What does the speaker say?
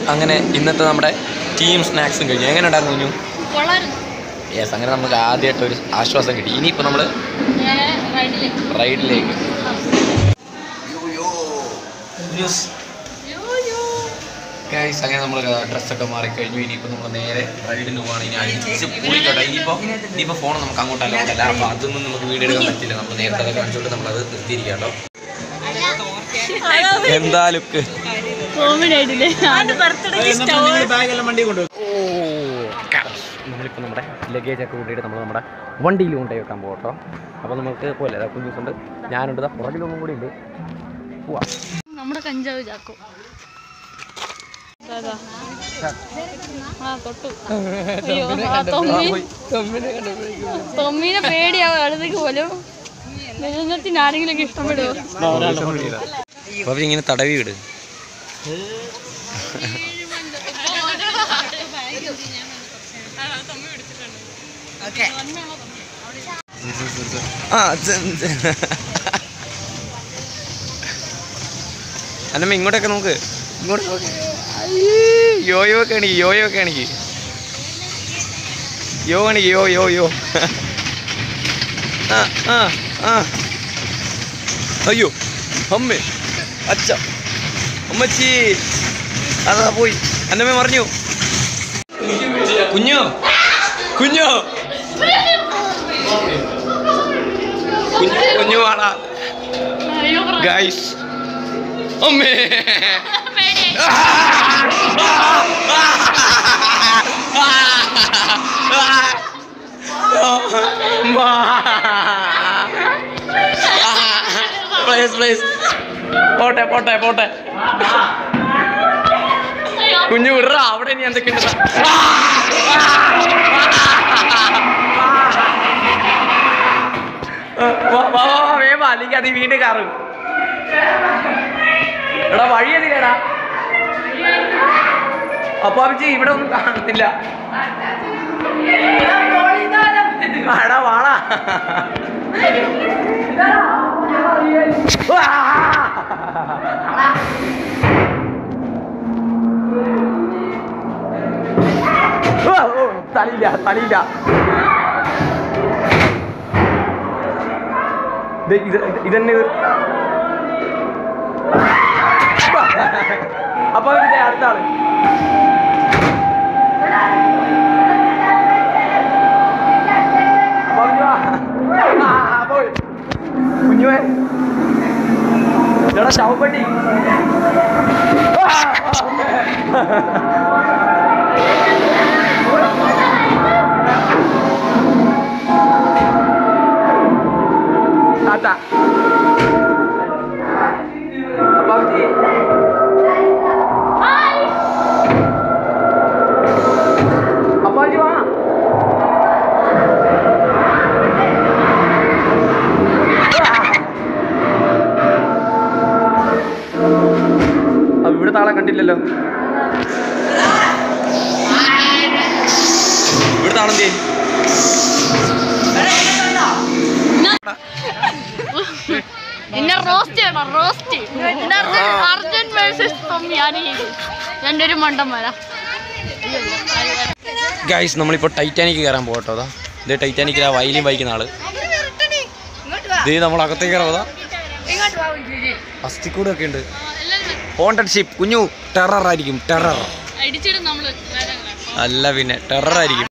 അങ്ങനെ ഇന്നത്തെ നമ്മുടെ ടീം സ്നാക്സും കഴിഞ്ഞു എങ്ങനെ ഉണ്ടായിരുന്നു കുഞ്ഞു കൊള്ളായിരുന്നു യെസ് അങ്ങനെ നമുക്ക് ആദ്യമായിട്ട് ഒരു ആശ്വാസം കിട്ടി ഇനിയിപ്പോൾ നമ്മൾ നേരെ റൈഡിലേക്ക് റൈഡിലേക്ക് ഗൈസ് അങ്ങനെ നമ്മൾ ഡ്രസ്സൊക്കെ മാറിക്കഴിഞ്ഞു ഇനിയിപ്പോൾ നമ്മൾ നേരെ റൈഡിന് പോവാണ് ഇനി അടിച്ച് പൊളിക്കട്ടെ ഇനിയിപ്പോൾ ഇനിയിപ്പോൾ ഫോൺ നമുക്ക് അങ്ങോട്ട് അലോട്ടല്ല അപ്പോൾ അതൊന്നും നമുക്ക് വീഡിയോ എടുക്കാൻ പറ്റില്ല നമ്മൾ നേരത്തെ അത് കാണിച്ചുകൊണ്ട് നമ്മളത് നിർത്തിയിരിക്കാം കേട്ടോ എന്താ ലുക്ക് കോമഡി ആയിട്ടില്ലേ നമ്മളിപ്പോൾ നമ്മുടെ ലഗേജ് ഒക്കെ കൂട്ടിയിട്ട് നമ്മൾ നമ്മുടെ വണ്ടിയിൽ കൊണ്ടുപോയി വെക്കാൻ പോകും കേട്ടോ അപ്പോൾ നമുക്ക് പോലെ അതാ കുഞ്ഞു ഉണ്ട് ഞാനുണ്ട് ദാ പുറകിലൊന്നും കൂടി ഉണ്ട് പോവാം നമ്മുടെ കഞ്ചാവ് ചാക്കോ ദാ. ആ തൊട്ടു അയ്യോ ആ തൊമ്മി തൊമ്മീനെ പേടിയാവും അടുത്തേക്ക് പോലും നിലനിർത്തിന് ആരെങ്കിലും ഇഷ്ടപ്പെടുമോ അപ്പോൾ ഇങ്ങനെ തടവി വിട് ആ അന്നമ്മ ഇങ്ങോട്ടൊക്കെ നോക്ക് ഇങ്ങോട്ട് നോക്ക് അയ്യേ, യോയോ ഒക്കെ ആണെങ്കിൽ യോയോ ഒക്കെ ആണെങ്കിൽ യോ ആണെങ്കിൽ യോ യോ യോ ആ ആ ആ അയ്യോ അമ്മേ അച്ഛ അമ്മച്ചി അതാ പോയി അന്നമ്മ മറിഞ്ഞു കുഞ്ഞു കുഞ്ഞു കുഞ്ഞു കുഞ്ഞു വാടാ അയ്യോ ഗൈസ് അമ്മേ പ്ലീസ് പ്ലീസ് പോട്ടെ പോട്ടെ പോട്ടെ കുഞ്ഞു വിടറ അവിടെ ഇനി എന്തൊക്കെയുണ്ട് വേവാ അല്ലെങ്കിൽ അത് വീണ്ടും കാറും എടാ വഴി എന്തിനാടാ അപ്പൊ അഭിജി ഇവിടെ ഒന്നും കാണത്തില്ല എടാ വാടാ തലില്ല തലില്ല ഇത് ഇത് ഇതന്നെ ഇത് അപ്പൊ ഇതിന്റെ അടുത്ത ആള് അപ്പൊ കുഞ്ഞു വാ. ആ, ആ, പോയി. കുഞ്ഞുവേ എടാ ശവപ്പെട്ടി താത്ത അപ്പൊ അഭിജി അപ്പാജി വാ അപ്പൊ ഇവിടെ താളെ കണ്ടില്ലല്ലോ ഇവിടെ താളം ചെയ്യും എന്നെ റോസ്റ്റ് ചെയ്യണം റോസ്റ്റ് അർജുൻ വേഴ്സസ് തൊമ്മി ആരെയും രണ്ടൊരു മണ്ടന്മാരാ ഗൈസ് നമ്മളിപ്പോൾ ടൈറ്റാനിക് കയറാൻ പോകട്ടോ അതാ ഇത് ടൈറ്റാനിക്കിൽ ആ വയലിൻ വായിക്കുന്ന ആള് ഇത് നമ്മൾ അകത്തേക്ക് കയറാം അസ്ഥിക്കൂട് ഒക്കെ ഉണ്ട് ഹോണ്ടഡ് ഷിപ്പ് കുഞ്ഞു ടെറർ ആയിരിക്കും ടെറർ അടിച്ചിട്ട് നമ്മള് അല്ല പിന്നെ ടെറർ ആയിരിക്കും